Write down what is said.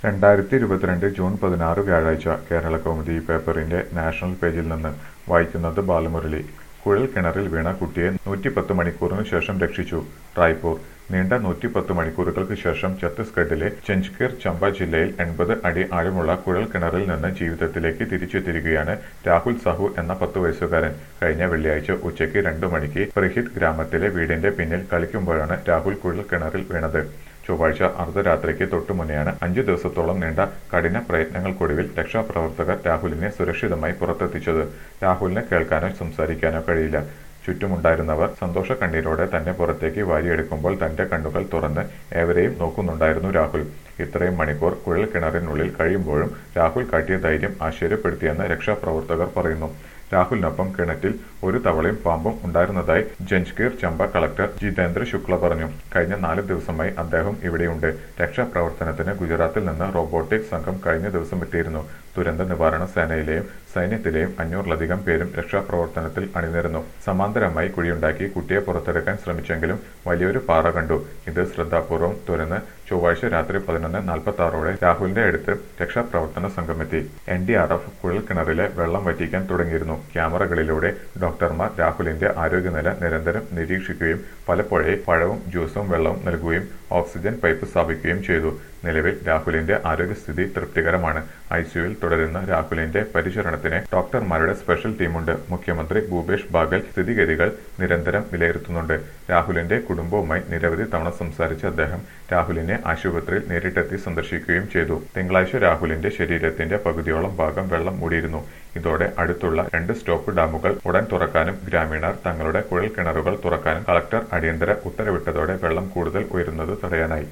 രണ്ടായിരത്തി ഇരുപത്തിരണ്ട് ജൂൺ പതിനാറ് വ്യാഴാഴ്ച കേരള കൗമുദി പേപ്പറിന്റെ നാഷണൽ പേജിൽ നിന്ന് വായിക്കുന്നത് ബാലമുരളി കുഴൽ കിണറിൽ വീണ കുട്ടിയെ നൂറ്റിപ്പത്ത് മണിക്കൂറിനു ശേഷം രക്ഷിച്ചു റായ്പൂർ നീണ്ട നൂറ്റിപ്പത്ത് മണിക്കൂറുകൾക്ക് ശേഷം ഛത്തീസ്ഗഡിലെ ചെഞ്ച്കീർ ചമ്പ ജില്ലയിൽ എൺപത് അടി ആഴമുള്ള കുഴൽ കിണറിൽ നിന്ന് ജീവിതത്തിലേക്ക് തിരിച്ചെത്തിയിരിക്കുകയാണ് രാഹുൽ സാഹു എന്ന പത്ത് വയസ്സുകാരൻ കഴിഞ്ഞ വെള്ളിയാഴ്ച ഉച്ചയ്ക്ക് രണ്ടു മണിക്ക് പ്രഹിത് ഗ്രാമത്തിലെ വീടിന്റെ പിന്നിൽ കളിക്കുമ്പോഴാണ് രാഹുൽ കുഴൽ കിണറിൽ വീണത് ചൊവ്വാഴ്ച അർദ്ധരാത്രിക്ക് തൊട്ടുമുന്നെയാണ് അഞ്ചു ദിവസത്തോളം നീണ്ട കഠിന പ്രയത്നങ്ങൾക്കൊടുവിൽ രക്ഷാപ്രവർത്തകർ രാഹുലിനെ സുരക്ഷിതമായി പുറത്തെത്തിച്ചത് രാഹുലിന് കേൾക്കാനോ സംസാരിക്കാനോ കഴിയില്ല ചുറ്റുമുണ്ടായിരുന്നവർ സന്തോഷ കണ്ണീരോടെ തന്നെ പുറത്തേക്ക് വാരിയെടുക്കുമ്പോൾ തന്റെ കണ്ണുകൾ തുറന്ന് ഏവരെയും നോക്കുന്നുണ്ടായിരുന്നു രാഹുൽ ഇത്രയും മണിക്കൂർ കുഴൽ കിണറിനുള്ളിൽ കഴിയുമ്പോഴും രാഹുൽ കാട്ടിയ ധൈര്യം ആശ്ചര്യപ്പെടുത്തിയെന്ന് രക്ഷാപ്രവർത്തകർ പറയുന്നു രാഹുലിനൊപ്പം കിണറ്റിൽ ഒരു തവളയും പാമ്പും ഉണ്ടായിരുന്നതായി ജഞ്ച്കീർ ചമ്പ കളക്ടർ ജിതേന്ദ്ര ശുക്ല പറഞ്ഞു കഴിഞ്ഞ നാല് ദിവസമായി അദ്ദേഹം ഇവിടെയുണ്ട് രക്ഷാപ്രവർത്തനത്തിന് ഗുജറാത്തിൽ നിന്ന് റോബോട്ടിക് സംഘം കഴിഞ്ഞ ദിവസം എത്തിയിരുന്നു ദുരന്ത നിവാരണ സേനയിലെയും സൈന്യത്തിലെയും അഞ്ഞൂറിലധികം പേരും രക്ഷാപ്രവർത്തനത്തിൽ അണിനിരന്നു സമാന്തരമായി കുഴിയുണ്ടാക്കി കുട്ടിയെ പുറത്തെടുക്കാൻ ശ്രമിച്ചെങ്കിലും വലിയൊരു പാറ കണ്ടു ഇത് ശ്രദ്ധാപൂർവം തുറന്ന് ചൊവ്വാഴ്ച രാത്രി പതിനൊന്ന് നാൽപ്പത്തി ആറോടെ രാഹുലിന്റെ അടുത്ത് രക്ഷാപ്രവർത്തന സംഘമെത്തി എൻ ഡി ആർ എഫ് കുഴൽക്കിണറിലെ വെള്ളം വറ്റിക്കാൻ തുടങ്ങിയിരുന്നു ക്യാമറകളിലൂടെ ഡോക്ടർമാർ രാഹുലിന്റെ ആരോഗ്യനില നിരന്തരം നിരീക്ഷിക്കുകയും പലപ്പോഴേ പഴവും ജ്യൂസും വെള്ളവും നൽകുകയും ഓക്സിജൻ പൈപ്പ് സ്ഥാപിക്കുകയും ചെയ്തു നിലവിൽ രാഹുലിന്റെ ആരോഗ്യസ്ഥിതി തൃപ്തികരമാണ് ഐസിയുവിൽ തുടരുന്ന രാഹുലിന്റെ പരിചരണത്തിന് ഡോക്ടർമാരുടെ സ്പെഷ്യൽ ടീമുണ്ട് മുഖ്യമന്ത്രി ഭൂപേഷ് ബാഗൽ സ്ഥിതിഗതികൾ നിരന്തരം വിലയിരുത്തുന്നുണ്ട് രാഹുലിന്റെ കുടുംബവുമായി നിരവധി തവണ സംസാരിച്ച അദ്ദേഹം രാഹുലിനെ ആശുപത്രിയിൽ നേരിട്ടെത്തി സന്ദർശിക്കുകയും ചെയ്തു തിങ്കളാഴ്ച രാഹുലിന്റെ ശരീരത്തിന്റെ പകുതിയോളം ഭാഗം വെള്ളം മൂടിയിരുന്നു ഇതോടെ അടുത്തുള്ള രണ്ട് സ്റ്റോപ്പ് ഡാമുകൾ ഉടൻ തുറക്കാനും ഗ്രാമീണർ തങ്ങളുടെ കുഴൽ കിണറുകൾ തുറക്കാനും കളക്ടർ അടിയന്തര ഉത്തരവിട്ടതോടെ വെള്ളം കൂടുതൽ ഉയരുന്നത് തടയാനായി